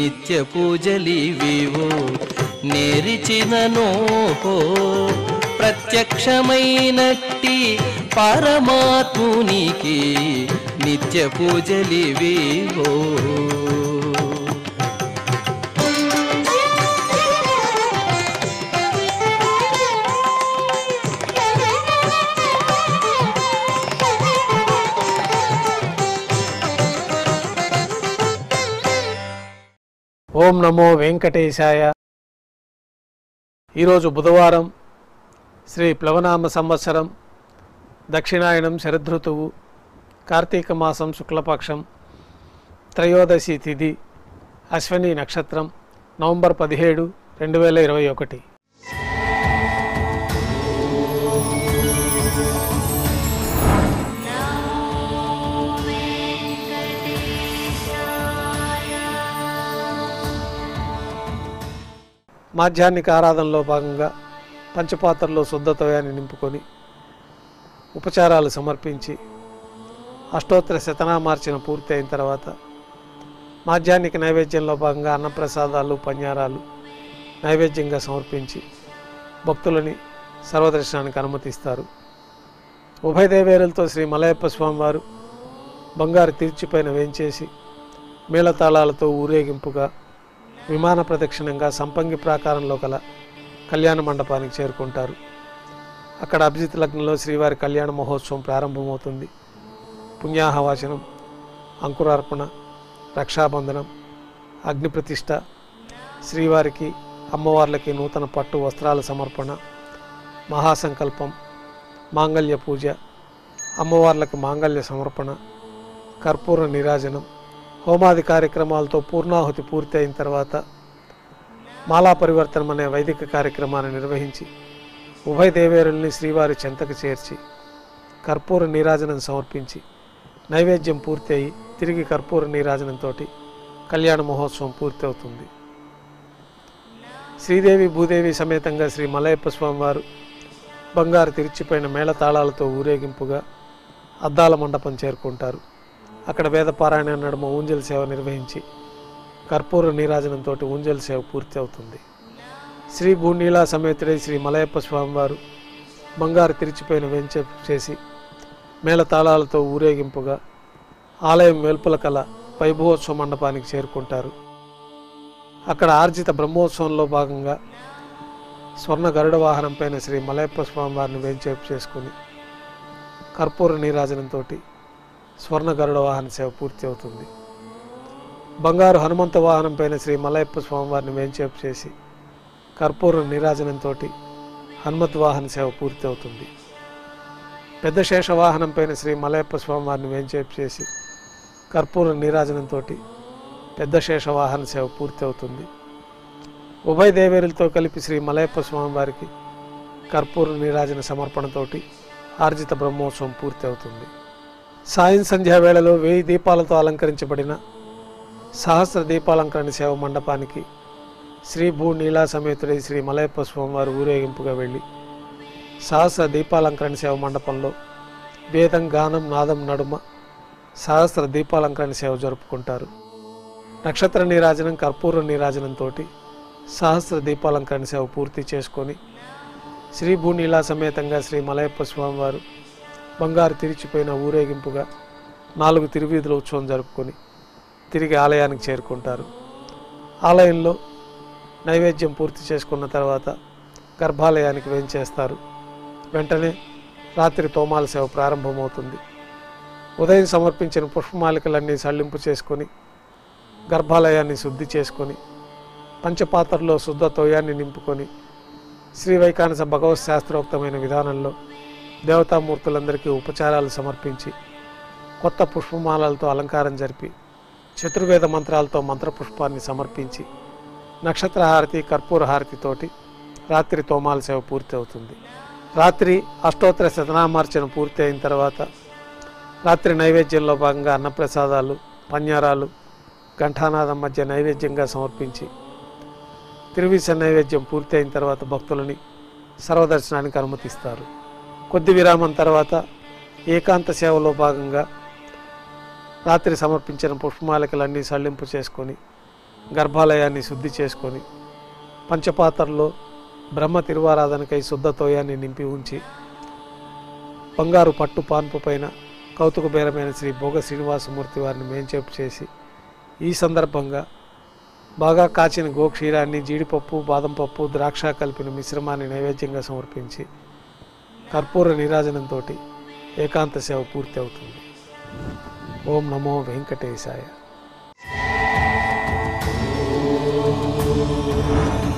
నిత్య పూజలివివో నేరిచిననో ప్రత్యక్షమైనట్టి పరమాత్మునికి నిత్య పూజలివివో ఓం నమో వెంకటేశాయ ఈరోజు బుధవారం శ్రీ ప్లవనామ సంవత్సరం దక్షిణాయనం శరదృతువు కార్తీక మాసం శుక్లపక్షం త్రయోదశి తిథి అశ్వని నక్షత్రం నవంబర్ పదిహేడు రెండు వేల ఇరవై ఒకటి మాధ్యాహ్నిక ఆరాధనలో భాగంగా పంచపాత్రలో శుద్ధతయాన్ని నింపుకొని ఉపచారాలు సమర్పించి అష్టోత్తర శతనామార్చన పూర్తి అయిన తర్వాత మాధ్యాహ్నిక నైవేద్యంలో భాగంగా అన్నప్రసాదాలు పన్యారాలు నైవేద్యంగా సమర్పించి భక్తులని సర్వదర్శనానికి అనుమతిస్తారు ఉభయ దేవేరులతో శ్రీ మలయప్ప స్వామివారు బంగారు తీర్చిపైన వేంచేసి మేళతాళాలతో ఊరేగింపుగా విమాన ప్రదక్షిణంగా సంపంగి ప్రాకారంలో గల కళ్యాణ మండపానికి చేరుకుంటారు అక్కడ అభిజిత్ లగ్నంలో శ్రీవారి కళ్యాణ మహోత్సవం ప్రారంభమవుతుంది పుణ్యాహవాచనం అంకురార్పణ రక్షాబంధనం అగ్నిప్రతిష్ఠ శ్రీవారికి అమ్మవార్లకి నూతన పట్టు వస్త్రాల సమర్పణ మహాసంకల్పం మాంగళ్య పూజ అమ్మవార్లకు మాంగళ్య సమర్పణ కర్పూర నీరాజనం హోమాది కార్యక్రమాలతో పూర్ణాహుతి పూర్తి అయిన తర్వాత మాలా పరివర్తనం అనే వైదిక కార్యక్రమాన్ని నిర్వహించి ఉభయ దేవేరుల్ని శ్రీవారి చెంతకు చేర్చి కర్పూర నీరాజనం సమర్పించి నైవేద్యం పూర్తి అయి తిరిగి కర్పూర నీరాజనంతో కళ్యాణ మహోత్సవం పూర్తి అవుతుంది శ్రీదేవి భూదేవి సమేతంగా శ్రీ మలయప్ప స్వామివారు బంగారు తిరిచిపోయిన మేళతాళాలతో ఊరేగింపుగా అద్దాల మండపం చేరుకుంటారు అక్కడ వేదపారాయణ నడుమ ఊంజల్ సేవ నిర్వహించి కర్పూర నీరాజనంతో ఊంజల్ సేవ పూర్తి అవుతుంది శ్రీ భూనీలా సమేతుడై శ్రీ మలయప్ప స్వామివారు బంగారు తిరిచిపోయిన వెంచ చేసి మేళతాళాలతో ఊరేగింపుగా ఆలయం వెలుపల కల వైభవోత్సవ మండపానికి చేరుకుంటారు అక్కడ ఆర్జిత బ్రహ్మోత్సవంలో భాగంగా స్వర్ణ గరుడ వాహనంపైన శ్రీ మలయప్ప స్వామివారిని వేంచేపు చేసుకుని కర్పూర నీరాజనంతో స్వర్ణ గరుడ వాహన సేవ పూర్తి అవుతుంది బంగారు హనుమంత వాహనం పైన శ్రీ మలయప్ప స్వామివారిని వేంచేపు చేసి కర్పూర నీరాజనంతో హనుమత్ వాహన సేవ పూర్తి అవుతుంది పెద్ద శేష వాహనం పైన శ్రీ మలయప్ప స్వామివారిని వేంచేపు చేసి కర్పూర నీరాజనంతో పెద్ద శేష వాహన సేవ పూర్తి అవుతుంది ఉభయ దేవేరులతో కలిపి శ్రీ మలయప్ప స్వామివారికి కర్పూర నీరాజన సమర్పణతోటి ఆర్జిత బ్రహ్మోత్సవం పూర్తి అవుతుంది సాయం సంధ్యా వేళలో వెయ్యి దీపాలతో అలంకరించబడిన సహస్ర దీపాలంకరణ సేవ మండపానికి శ్రీ భూ నీలా సమేతుడై శ్రీ మలయప్ప స్వామివారు ఊరేగింపుగా వెళ్ళి సహస్ర దీపాలంకరణ సేవ మండపంలో వేదం గానం నాదం నడుమ సహస్ర దీపాలంకరణ సేవ జరుపుకుంటారు నక్షత్ర నీరాజనం కర్పూర నీరాజనంతో సహస్ర దీపాలంకరణ సేవ పూర్తి చేసుకొని శ్రీ భూనీలా సమేతంగా శ్రీ మలయప్ప స్వామివారు బంగారు తిరిచిపోయిన ఊరేగింపుగా నాలుగు తిరువీధుల ఉత్సవం జరుపుకొని తిరిగి ఆలయానికి చేరుకుంటారు ఆలయంలో నైవేద్యం పూర్తి చేసుకున్న తర్వాత గర్భాలయానికి వేంచేస్తారు వెంటనే రాత్రి తోమాల సేవ ప్రారంభమవుతుంది ఉదయం సమర్పించిన పుష్పమాలికలన్నీ సళ్ళింపు చేసుకొని గర్భాలయాన్ని శుద్ధి చేసుకొని పంచపాత్రలో శుద్ధ తోయాన్ని నింపుకొని శ్రీ వైకానస భగవత్ శాస్త్రోక్తమైన విధానంలో దేవతామూర్తులందరికీ ఉపచారాలు సమర్పించి కొత్త పుష్పమాలలతో అలంకారం జరిపి చతుర్వేద మంత్రాలతో మంత్రపుష్పాన్ని సమర్పించి నక్షత్ర హారతి కర్పూర హారతితోటి రాత్రి తోమాల సేవ పూర్తి అవుతుంది రాత్రి అష్టోత్తర శతనామార్చన పూర్తి అయిన తర్వాత రాత్రి నైవేద్యంలో భాగంగా అన్నప్రసాదాలు పన్యారాలు ఘంటానాదం మధ్య నైవేద్యంగా సమర్పించి తిరువిస నైవేద్యం పూర్తి అయిన తర్వాత భక్తులని సర్వదర్శనానికి అనుమతిస్తారు కొద్ది విరామం తర్వాత ఏకాంత సేవలో భాగంగా రాత్రి సమర్పించిన పుష్పమాలికలన్నీ సళ్ళింపు చేసుకొని గర్భాలయాన్ని శుద్ధి చేసుకొని పంచపాత్రలో బ్రహ్మ తిరువారాధనకై శుద్ధ తోయాన్ని నింపి ఉంచి బంగారు పట్టు పాన్పు పైన కౌతుక బేరమైన శ్రీ భోగ శ్రీనివాసమూర్తి వారిని మేంచేపు చేసి ఈ సందర్భంగా బాగా కాచిన గోక్షీరాన్ని జీడిపప్పు బాదం పప్పు ద్రాక్ష కలిపిన మిశ్రమాన్ని నైవేద్యంగా సమర్పించి కర్పూర నీరాజనంతో ఏకాంత సేవ పూర్తి అవుతుంది ఓం నమో వెంకటేశాయ